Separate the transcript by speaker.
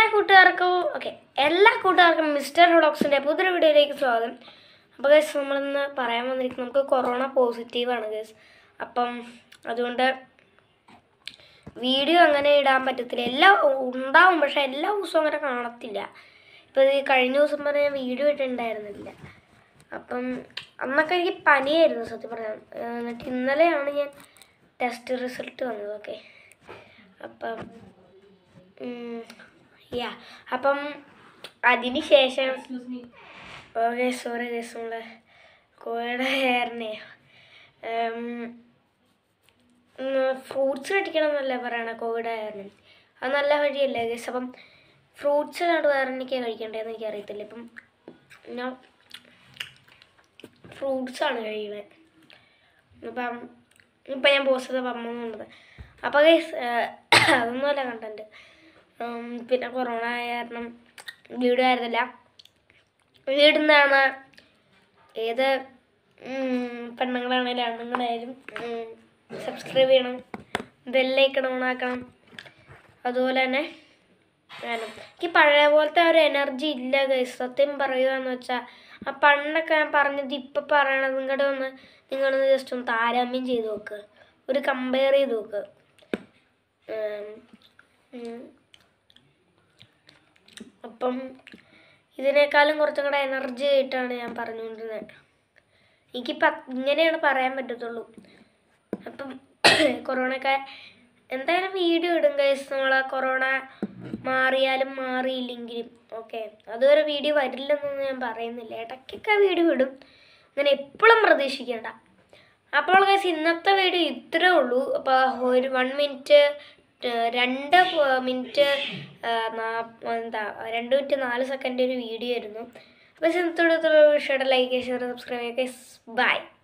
Speaker 1: എല്ലാ കൂട്ടുകാർക്കും ഓക്കെ എല്ലാ കൂട്ടുകാർക്കും മിസ്റ്റർ ഹോഡോക്സിൻ്റെ പുതിയൊരു വീഡിയോയിലേക്ക് സ്വാഗതം അപ്പോൾ ഗൈസ് നമ്മളിന്ന് പറയാൻ വന്നിരിക്കുന്നത് നമുക്ക് കൊറോണ പോസിറ്റീവാണ് ഗൈസ് അപ്പം അതുകൊണ്ട് വീഡിയോ അങ്ങനെ ഇടാൻ പറ്റത്തില്ല എല്ലാം ഉണ്ടാവും പക്ഷെ എല്ലാ ദിവസവും അങ്ങനെ കാണത്തില്ല ഇപ്പോൾ ഈ കഴിഞ്ഞ ദിവസം വരെ ഞാൻ വീഡിയോ ഇട്ടിട്ടുണ്ടായിരുന്നില്ല അപ്പം അന്നൊക്കെ എനിക്ക് പനിയായിരുന്നു സത്യം പറയാൻ എന്നിട്ട് ഇന്നലെയാണ് ഞാൻ ടെസ്റ്റ് റിസൾട്ട് വന്നത് ഓക്കെ അപ്പം യാ അപ്പം അതിന് ശേഷം ഓക്കെ സോറി ഗസ് നമ്മളെ കോഴിയുടെ ഹെയറിനെ ഫ്രൂട്ട്സ് കഴിക്കണം എന്നല്ലേ പറയണേ കോവിഡ് ഹെയറിന് അത് നല്ല വഴിയല്ലേ ഗസ് അപ്പം ഫ്രൂട്ട്സ് നടുവാറണിക്ക് കഴിക്കണ്ടേന്ന് എനിക്ക് അറിയത്തില്ല ഇപ്പം ഞാൻ ഫ്രൂട്ട്സാണ് കഴിക്കണേ ഇപ്പം ഇപ്പം ഞാൻ പോസ്റ്റ് ചെയ്ത പറഞ്ഞത് അപ്പോൾ ഗൈസ് അതൊന്നുമല്ല കണ്ടന്റ് പിന്നെ കൊറോണ ആയ കാരണം വീഡിയോ ആയിരുന്നില്ല വീടുന്നാണ് ഏത് ഉം, പെണ്ണുങ്ങളാണേലും ആണുങ്ങളായാലും സബ്സ്ക്രൈബ് ചെയ്യണം ബെല്ലൈക്കൺ ഓണാക്കണം അതുപോലെ തന്നെ വേണം എനിക്ക് പഴയ പോലത്തെ ആ ഒരു എനർജി ഇല്ല ഗൈസ് സത്യം പറയുകയെന്ന് വെച്ചാൽ ആ പണ്ടൊക്കെ ഞാൻ പറഞ്ഞത് ഇപ്പം പറയണത് നിങ്ങളുടെ ഒന്ന് നിങ്ങളൊന്ന് ജസ്റ്റ് ഒന്ന് താരതമ്യം ചെയ്ത് നോക്ക് ഒരു കമ്പയർ ചെയ്ത് നോക്ക് ഉം, ഉം. അപ്പം ഇതിനേക്കാളും കുറച്ചും കൂടെ എനർജി ആയിട്ടാണ് ഞാൻ പറഞ്ഞുകൊണ്ടിരുന്നത് എനിക്കിപ്പം ഇങ്ങനെയാണ് പറയാൻ പറ്റത്തുള്ളൂ അപ്പം കൊറോണയൊക്കെ എന്തായാലും വീഡിയോ ഇടും കൈസ് നമ്മളെ കൊറോണ മാറിയാലും മാറിയില്ലെങ്കിലും ഓക്കെ അതുവരെ വീഡിയോ വരില്ലെന്നൊന്നും ഞാൻ പറയുന്നില്ല ഇടയ്ക്കൊക്കെ വീഡിയോ ഇടും അങ്ങനെ എപ്പോഴും പ്രതീക്ഷിക്കേണ്ട അപ്പോൾ ഗൈസ് ഇന്നത്തെ വീഡിയോ ഇത്രേ ഉള്ളൂ അപ്പോൾ ഒരു വൺ മിനിറ്റ് രണ്ട് മിനിറ്റ് എന്താ രണ്ട് മിനിറ്റ് നാല് സെക്കൻഡ് ഒരു വീഡിയോ ആയിരുന്നു അപ്പോൾ ഇന്നത്തെ വിഷയയുടെ ലൈക്ക് ഷെയർ സബ്സ്ക്രൈബ് ചെയ്യുക ബൈ